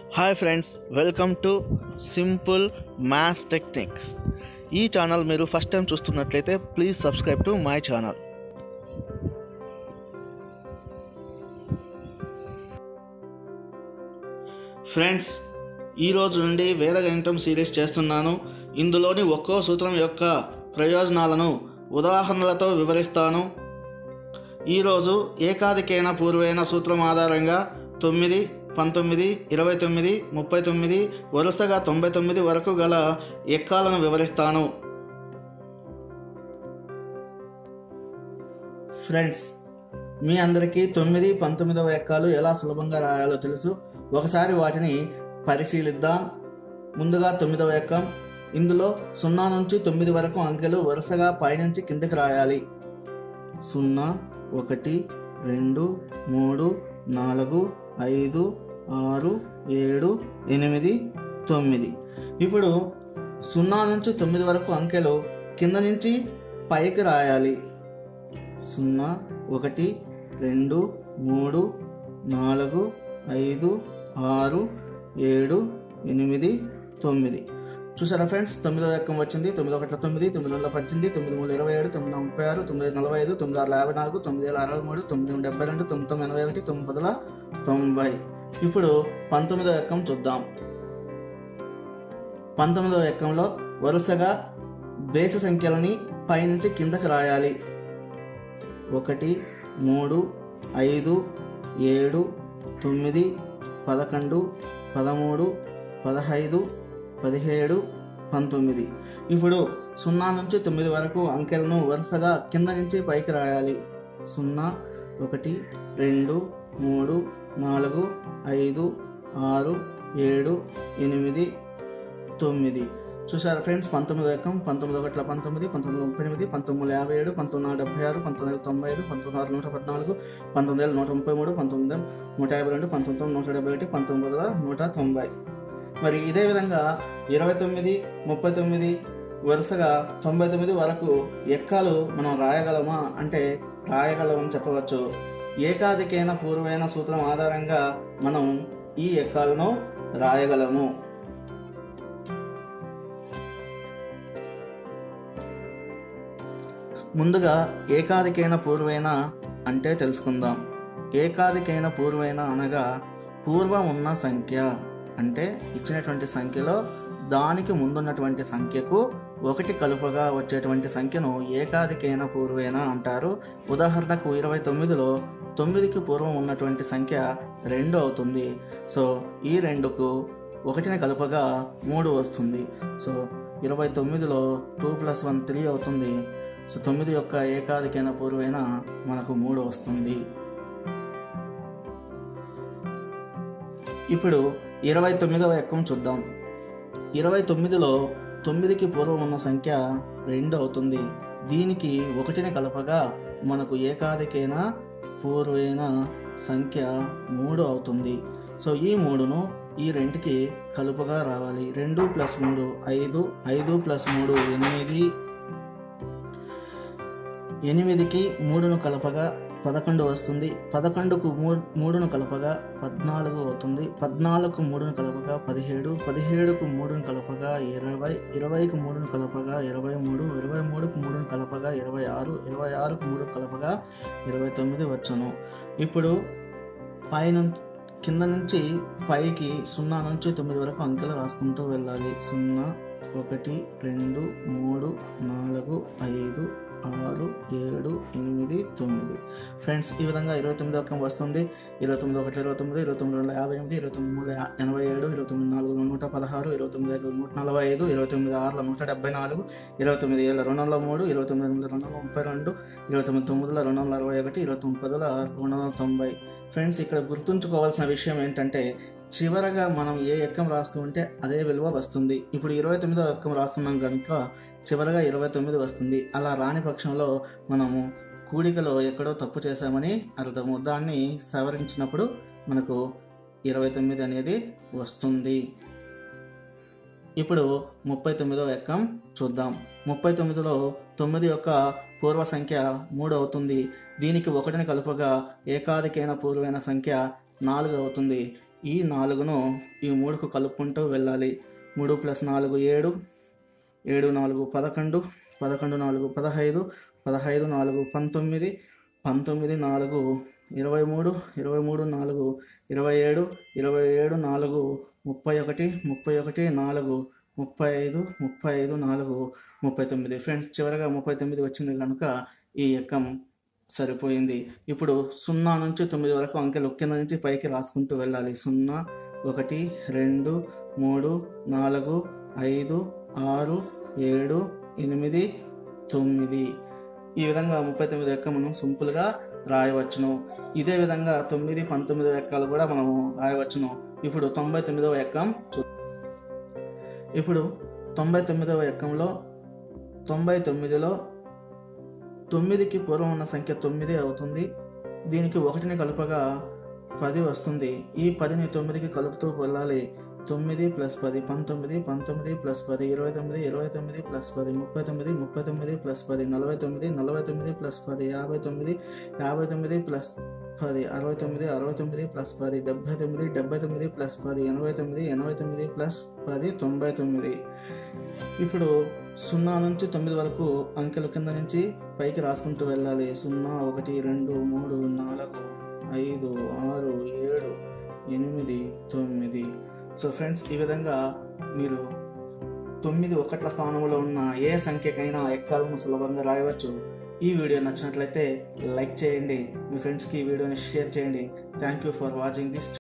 hi friends welcome to simple maths techniques ఈ channel మీరు first time చూస్తున్నట్లయితే please subscribe to my channel friends ఈరోజు నుండి వేద గణితం సిరీస్ చేస్తున్నాను ఇందులోని ఒక్కో సూత్రం యొక్క ప్రయోజనాలను ఉదాహరణలతో వివరిస్తాను ఈరోజు ఏకాదికేన పూర్వైన సూత్రం ఆధారంగా తొమ్మిది పంతొమ్మిది ఇరవై తొమ్మిది ముప్పై తొమ్మిది వరుసగా తొంభై తొమ్మిది వరకు గల ఎక్కాలను వివరిస్తాను ఫ్రెండ్స్ మీ అందరికీ తొమ్మిది పంతొమ్మిదవ ఎక్కాలు ఎలా సులభంగా రాయాలో తెలుసు ఒకసారి వాటిని పరిశీలిద్దాం ముందుగా తొమ్మిదవ ఎక్కం ఇందులో సున్నా నుంచి తొమ్మిది వరకు అంకెలు వరుసగా పైనుంచి కిందకి రాయాలి సున్నా ఒకటి రెండు మూడు నాలుగు ఐదు ఆరు ఏడు ఎనిమిది తొమ్మిది ఇప్పుడు సున్నా నుంచి తొమ్మిది వరకు అంకెలు కింద నుంచి పైకి రాయాలి సున్నా ఒకటి రెండు మూడు నాలుగు ఐదు ఆరు ఏడు ఎనిమిది తొమ్మిది చూసారా ఫ్రెండ్స్ తొమ్మిదో ఎక్కం వచ్చింది తొమ్మిది ఒకట్ల తొమ్మిది తొమ్మిది వందల పద్దెనిమిది తొమ్మిది మూడు ఇరవై ఏడు తొమ్మిది ముప్పై ఆరు తొమ్మిది నలభై ఐదు తొమ్మిది ఆరు యాభై నాలుగు తొమ్మిది వేల అరవై మూడు తొమ్మిది డెబ్బై రెండు తొమ్మిది తొమ్మిది ఎనభై ఒకటి తొమ్మిది పదుల తొంభై ఇప్పుడు పంతొమ్మిదో ఎక్కం చూద్దాం పంతొమ్మిదవ ఎక్కంలో వరుసగా బేసి సంఖ్యలని పైనుంచి కిందకి రాయాలి ఒకటి మూడు ఐదు ఏడు తొమ్మిది పదకొండు పదమూడు పదహైదు పదిహేడు పంతొమ్మిది ఇప్పుడు సున్నా నుంచి తొమ్మిది వరకు అంకెలను వరుసగా కింద నుంచి పైకి రాయాలి సున్నా ఒకటి రెండు మూడు నాలుగు ఐదు ఆరు ఏడు ఎనిమిది తొమ్మిది చూసారా ఫ్రెండ్స్ పంతొమ్మిది ఎక్కం పంతొమ్మిది ఒకట్ల పంతొమ్మిది పంతొమ్మిది ముప్పై ఎనిమిది పంతొమ్మిది వందల యాభై ఏడు పంతొమ్మిది వందల డెబ్బై ఆరు పంతొమ్మిది వందల తొంభై ఐదు పంతొమ్మిది వందల నూట పద్నాలుగు పంతొమ్మిది వేల నూట ముప్పై మూడు పంతొమ్మిది వందల నూట యాభై రెండు పంతొమ్మిది వందల నూట డెబ్బై ఒకటి పంతొమ్మిది వందల నూట తొంభై మరి ఇదే విధంగా ఇరవై తొమ్మిది ముప్పై తొమ్మిది వరుసగా తొంభై తొమ్మిది వరకు ఎక్కాలు మనం రాయగలమా అంటే రాయగలమని చెప్పవచ్చు ఏకాదికైన పూర్వైన సూత్రం ఆధారంగా మనం ఈ ఎక్కాలను రాయగలము ముందుగా ఏకాదికైన పూర్వైన అంటే తెలుసుకుందాం ఏకాదికైన పూర్వైన అనగా పూర్వం ఉన్న సంఖ్య అంటే ఇచ్చినటువంటి సంఖ్యలో దానికి ముందున్నటువంటి సంఖ్యకు ఒకటి కలుపగా వచ్చేటువంటి సంఖ్యను ఏకాదికైన పూర్వేన అంటారు ఉదాహరణకు ఇరవై తొమ్మిదిలో తొమ్మిదికి పూర్వం ఉన్నటువంటి సంఖ్య రెండు అవుతుంది సో ఈ రెండుకు ఒకటిని కలుపగా మూడు వస్తుంది సో ఇరవై తొమ్మిదిలో టూ ప్లస్ వన్ త్రీ అవుతుంది సో తొమ్మిది యొక్క ఏకాదికైన పూర్వైన మనకు మూడు వస్తుంది ఇప్పుడు ఇరవై తొమ్మిదవ ఎక్కం చూద్దాం ఇరవై తొమ్మిదిలో తొమ్మిదికి పూర్వం ఉన్న సంఖ్య రెండు అవుతుంది దీనికి ఒకటిని కలపగా మనకు ఏకాదికైన పూర్వైన సంఖ్య మూడు అవుతుంది సో ఈ మూడును ఈ రెండుకి కలుపుగా రావాలి రెండు ప్లస్ మూడు ఐదు ఐదు ప్లస్ మూడు ఎనిమిది ఎనిమిదికి మూడును కలపగా పదకొండు వస్తుంది పదకొండుకు మూ మూడును కలపగా పద్నాలుగు అవుతుంది పద్నాలుగుకు మూడును కలపగా పదిహేడు పదిహేడుకు మూడును కలపగా ఇరవై ఇరవైకి మూడును కలపగా ఇరవై మూడు ఇరవై మూడుకు మూడును కలపగా ఇరవై ఆరు ఇరవై ఆరుకు మూడు కలపగా ఇరవై తొమ్మిది వచ్చును ఇప్పుడు పైన కింద నుంచి పైకి సున్నా నుంచి తొమ్మిది వరకు అంకెలు రాసుకుంటూ వెళ్ళాలి సున్నా ఒకటి రెండు మూడు నాలుగు ఐదు ఆరు ఏడు ఎనిమిది తొమ్మిది ఫ్రెండ్స్ ఈ విధంగా ఇరవై తొమ్మిది ఒక్క వస్తుంది ఇరవై తొమ్మిది ఒకటి ఇరవై తొమ్మిది ఇరవై తొమ్మిది వందల యాభై ఎనిమిది ఇరవై తొమ్మిది మూడు ఎనభై ఏడు ఇరవై తొమ్మిది నాలుగు నూట పదహారు ఇరవై తొమ్మిది ఐదు నూట నలభై ఐదు ఇరవై తొమ్మిది ఆరుల నూట డెబ్బై నాలుగు ఇరవై తొమ్మిది ఏళ్ళ రెండు వందల మూడు ఇరవై తొమ్మిది ఎనిమిది రెండు వందల ముప్పై రెండు ఇరవై తొమ్మిది తొమ్మిదిల రెండు వందల అరవై ఒకటి ఇరవై తొమ్మిది పదుల రెండు వందల తొంభై ఫ్రెండ్స్ ఇక్కడ గుర్తుంచుకోవాల్సిన విషయం ఏంటంటే చివరగా మనం ఏ ఎక్కం రాస్తూ ఉంటే అదే విలువ వస్తుంది ఇప్పుడు ఇరవై తొమ్మిదో ఎక్కం రాస్తున్నాం కనుక చివరగా ఇరవై తొమ్మిది వస్తుంది అలా రాని పక్షంలో మనము కూడికలో ఎక్కడో తప్పు చేశామని అర్థము దాన్ని సవరించినప్పుడు మనకు ఇరవై తొమ్మిది అనేది వస్తుంది ఇప్పుడు ముప్పై తొమ్మిదో ఎక్కం చూద్దాం ముప్పై తొమ్మిదిలో తొమ్మిది యొక్క పూర్వ సంఖ్య మూడు అవుతుంది దీనికి ఒకటిని కలుపగా ఏకాదికైన పూర్వైన సంఖ్య నాలుగు అవుతుంది ఈ నాలుగును ఈ మూడుకు కలుపుకుంటూ వెళ్ళాలి మూడు ప్లస్ నాలుగు ఏడు ఏడు నాలుగు పదకొండు పదకొండు నాలుగు పదహైదు పదహైదు నాలుగు పంతొమ్మిది పంతొమ్మిది నాలుగు ఇరవై మూడు ఇరవై మూడు నాలుగు ఇరవై ఏడు ఇరవై ఏడు నాలుగు ముప్పై ఒకటి ముప్పై ఒకటి నాలుగు ముప్పై ఐదు ముప్పై ఐదు నాలుగు ముప్పై తొమ్మిది ఫ్రెండ్స్ చివరగా ముప్పై తొమ్మిది వచ్చింది కనుక ఈ ఎక్కం సరిపోయింది ఇప్పుడు సున్నా నుంచి తొమ్మిది వరకు అంకెలు కింద నుంచి పైకి రాసుకుంటూ వెళ్ళాలి సున్నా ఒకటి రెండు మూడు నాలుగు ఐదు ఆరు ఏడు ఎనిమిది తొమ్మిది ఈ విధంగా ముప్పై తొమ్మిది ఎక్క మనం సింపుల్గా రాయవచ్చును ఇదే విధంగా తొమ్మిది పంతొమ్మిది ఎక్కలు కూడా మనము రాయవచ్చును ఇప్పుడు తొంభై తొమ్మిదవ ఎక్కం చూ ఇప్పుడు తొంభై తొమ్మిదవ ఎక్కంలో తొంభై తొమ్మిదిలో తొమ్మిదికి పూర్వం ఉన్న సంఖ్య తొమ్మిది అవుతుంది దీనికి ఒకటిని కలుపగా పది వస్తుంది ఈ పదిని తొమ్మిదికి కలుపుతూ వెళ్ళాలి తొమ్మిది ప్లస్ పది పంతొమ్మిది పంతొమ్మిది ప్లస్ పది ఇరవై తొమ్మిది ఇరవై తొమ్మిది ప్లస్ పది ముప్పై తొమ్మిది ముప్పై తొమ్మిది ప్లస్ పది నలభై తొమ్మిది నలభై తొమ్మిది ప్లస్ పది యాభై తొమ్మిది యాభై తొమ్మిది ప్లస్ పది అరవై తొమ్మిది అరవై తొమ్మిది ప్లస్ పది డెబ్బై తొమ్మిది డెబ్బై తొమ్మిది ప్లస్ పది ఎనభై తొమ్మిది ఎనభై తొమ్మిది ప్లస్ పది తొంభై తొమ్మిది ఇప్పుడు సున్నా నుంచి తొమ్మిది వరకు అంకెల కింద నుంచి పైకి రాసుకుంటూ వెళ్ళాలి సున్నా ఒకటి రెండు మూడు నాలుగు ఐదు ఆరు ఏడు ఎనిమిది తొమ్మిది సో ఫ్రెండ్స్ ఈ విధంగా మీరు తొమ్మిది ఒకట్ల స్థానంలో ఉన్న ఏ సంఖ్యకైనా ఎక్కాలను సులభంగా రాయవచ్చు ఈ వీడియో నచ్చినట్లయితే లైక్ చేయండి మీ ఫ్రెండ్స్కి ఈ వీడియోని షేర్ చేయండి thank you for watching this